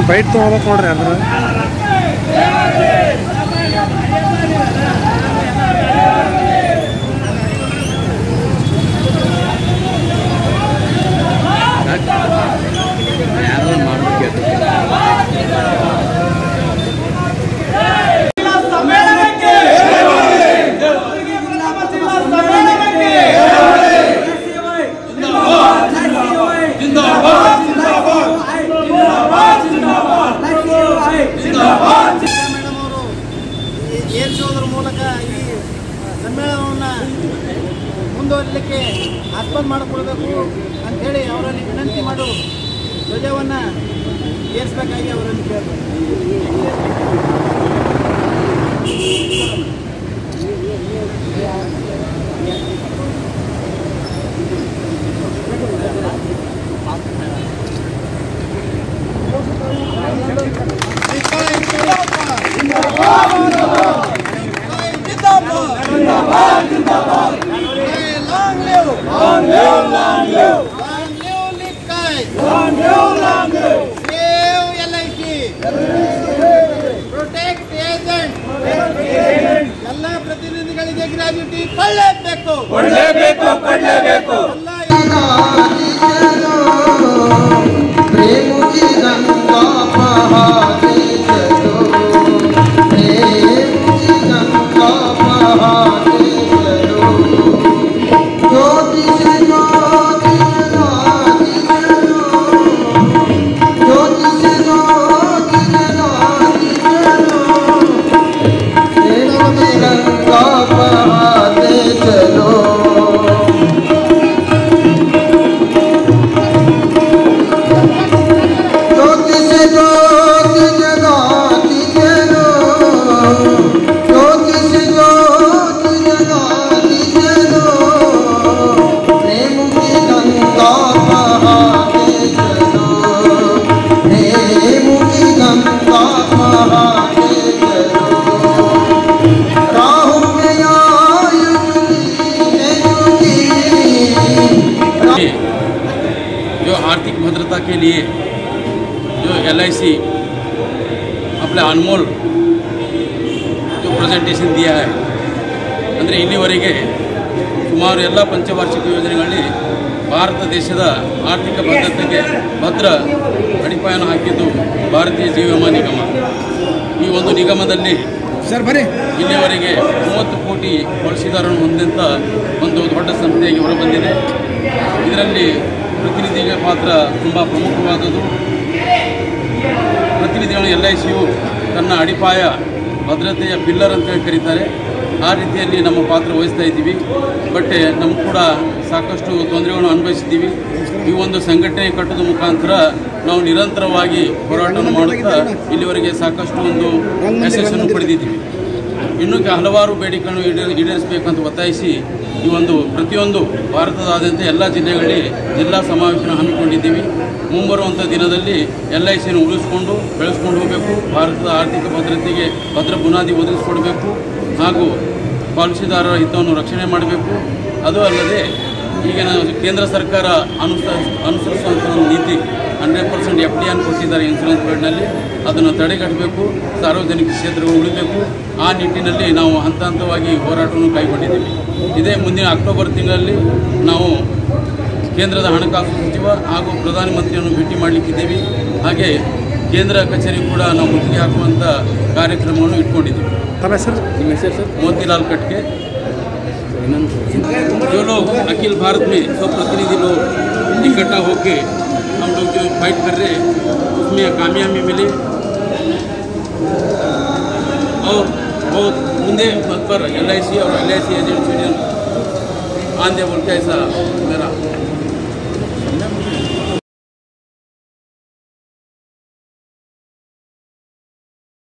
byte ತೊಗೋಬೇಕು ನೋಡ್ರಿ ಅಂದ್ರೆ ಯಾರೋ ಮಾಡ್ಬೇಕು ಸಮ್ಮೇಳನಕ್ಕೆ ಜಿಲ್ಲಾ ಸಮ್ಮೇಳನಕ್ಕೆ ಮೇಡಮ್ ಅವರು ಏರಿಸೋದ್ರ ಮೂಲಕ ಈ ಸಮ್ಮೇಳನವನ್ನು ಮುಂದುವರಲಿಕ್ಕೆ ಆಸ್ಪದ ಮಾಡಿಕೊಡ್ಬೇಕು ಅಂಥೇಳಿ ಅವರಲ್ಲಿ ವಿನಂತಿ ಮಾಡು ಧ್ವಜವನ್ನು ಏರಿಸಬೇಕಾಗಿ ಅವರನ್ನು ಕೇಳಬೇಕು ಪ್ರೊಟೆಕ್ಟ್ ಏಜೆಂಟ್ ಎಲ್ಲ ಪ್ರತಿನಿಧಿಗಳಿಗೆ ಗ್ರಾಜ್ಯುಟಿ ಕೊಳ್ಳೇಬೇಕು ಕೊಳ್ಳೇಬೇಕು ಕೊಳ್ಳೇಬೇಕು ಎಲ್ಲ जो आर्थिक भद्रता के लिए जो एल अपने अनमोल जो ಪ್ರೆಸೆಂಟೇಷನ್ दिया है ಅಂದರೆ ಇಲ್ಲಿವರೆಗೆ ಸುಮಾರು ಎಲ್ಲ ಪಂಚವಾರ್ಷಿಕ ಯೋಜನೆಗಳಲ್ಲಿ ಭಾರತ ದೇಶದ ಆರ್ಥಿಕ ಭದ್ರತೆಗೆ ಭದ್ರ ಅಡಿಪಾಯನ ಹಾಕಿದ್ದು ಭಾರತೀಯ ಜೀವ ವಿಮಾ ನಿಗಮ ಈ ಒಂದು ನಿಗಮದಲ್ಲಿ ಸರ್ ಬರೀ ಇಲ್ಲಿಯವರೆಗೆ ಮೂವತ್ತು ಕೋಟಿ ಬಳಸಿದಾರನ್ನು ಹೊಂದಂಥ ಒಂದು ದೊಡ್ಡ ಸಂಸ್ಥೆಯಾಗಿ ಹೊರಬಂದಿದೆ ಇದರಲ್ಲಿ ಪ್ರತಿನಿಧಿಗಳ ಪಾತ್ರ ತುಂಬ ಪ್ರಮುಖವಾದದ್ದು ಪ್ರತಿನಿಧಿಗಳು ಎಲ್ ಐ ಸಿಯು ತನ್ನ ಅಡಿಪಾಯ ಭದ್ರತೆಯ ಪಿಲ್ಲರ್ ಅಂತ ಹೇಳಿ ಕರೀತಾರೆ ಆ ರೀತಿಯಲ್ಲಿ ನಮ್ಮ ಪಾತ್ರ ವಹಿಸ್ತಾ ಇದ್ದೀವಿ ಬಟ್ ನಮ್ಗೆ ಕೂಡ ಸಾಕಷ್ಟು ತೊಂದರೆಗಳನ್ನು ಅನುಭವಿಸಿದ್ದೀವಿ ಈ ಒಂದು ಸಂಘಟನೆ ಕಟ್ಟೋದ ಮುಖಾಂತರ ನಾವು ನಿರಂತರವಾಗಿ ಹೋರಾಟವನ್ನು ಮಾಡುತ್ತಾ ಇಲ್ಲಿವರೆಗೆ ಸಾಕಷ್ಟು ಒಂದು ಯಶಸ್ಸನ್ನು ಪಡೆದಿದ್ದೀವಿ ಇನ್ನೂ ಕೆ- ಹಲವಾರು ಬೇಡಿಕೆಗಳನ್ನು ಈಡೇ- ಈಡೇರಿಸಬೇಕಂತ ಒತ್ತಾಯಿಸಿ ಈ ಒಂದು ಪ್ರತಿಯೊಂದು ಭಾರತದಾದ್ಯಂತ ಎಲ್ಲ ಜಿಲ್ಲೆಗಳಲ್ಲಿ ಜಿಲ್ಲಾ ಸಮಾವೇಶನ ಹಮ್ಮಿಕೊಂಡಿದ್ದೀವಿ ಮುಂಬರುವಂಥ ದಿನದಲ್ಲಿ ಎಲ್ ಐ ಸಿಯನ್ನು ಉಳಿಸ್ಕೊಂಡು ಬೆಳೆಸ್ಕೊಂಡು ಹೋಗಬೇಕು ಭಾರತದ ಆರ್ಥಿಕ ಭದ್ರತೆಗೆ ಭದ್ರ ಬುನಾದಿ ಒದಗಿಸಿಕೊಡಬೇಕು ಹಾಗೂ ಪಾಲಿಸಿದಾರರ ಹಿತವನ್ನು ರಕ್ಷಣೆ ಮಾಡಬೇಕು ಅದು ಅಲ್ಲದೆ ಈಗಿನ ಕೇಂದ್ರ ಸರ್ಕಾರ ಅನುಸ ಅನುಸರಿಸುವಂಥ ಒಂದು ನೀತಿ ಹಂಡ್ರೆಡ್ ಪರ್ಸೆಂಟ್ ಎಫ್ ಡಿ ಅನ್ನು ಕೊಟ್ಟಿದ್ದಾರೆ ಇನ್ಸೂರೆನ್ಸ್ ಬೋರ್ಡ್ನಲ್ಲಿ ಅದನ್ನು ತಡೆಗಟ್ಟಬೇಕು ಸಾರ್ವಜನಿಕ ಕ್ಷೇತ್ರಗಳು ಉಳಿಬೇಕು ಆ ನಿಟ್ಟಿನಲ್ಲಿ ನಾವು ಹಂತ ಹಂತವಾಗಿ ಹೋರಾಟವನ್ನು ಕೈಗೊಂಡಿದ್ದೀವಿ ಇದೇ ಮುಂದಿನ ಅಕ್ಟೋಬರ್ ತಿಂಗಳಲ್ಲಿ ನಾವು ಕೇಂದ್ರದ ಹಣಕಾಸು ಸಚಿವ ಹಾಗೂ ಪ್ರಧಾನಮಂತ್ರಿಯನ್ನು ಭೇಟಿ ಮಾಡಲಿಕ್ಕಿದ್ದೀವಿ ಹಾಗೆ ಕೇಂದ್ರ ಕಚೇರಿ ಕೂಡ ನಾವು ಮುತ್ತಿಗೆ ಹಾಕುವಂಥ ಕಾರ್ಯಕ್ರಮವನ್ನು ಇಟ್ಕೊಂಡಿದ್ದೀವಿ ತಮ್ಮ ಹೆಸರು ನಿಮ್ಮ ಹೆಸರು ಸರ್ मोतीलाल कटके जो लोग अखिल भारत में सब प्रतिनिधि लोग इकट्ठा होके हम लोग जो फाइट कर रहे हैं उसमें कामयाबी मिले और बहुत मुंदे पद पर एल और L I C agent union आंदे बोल के ऐसा मेरा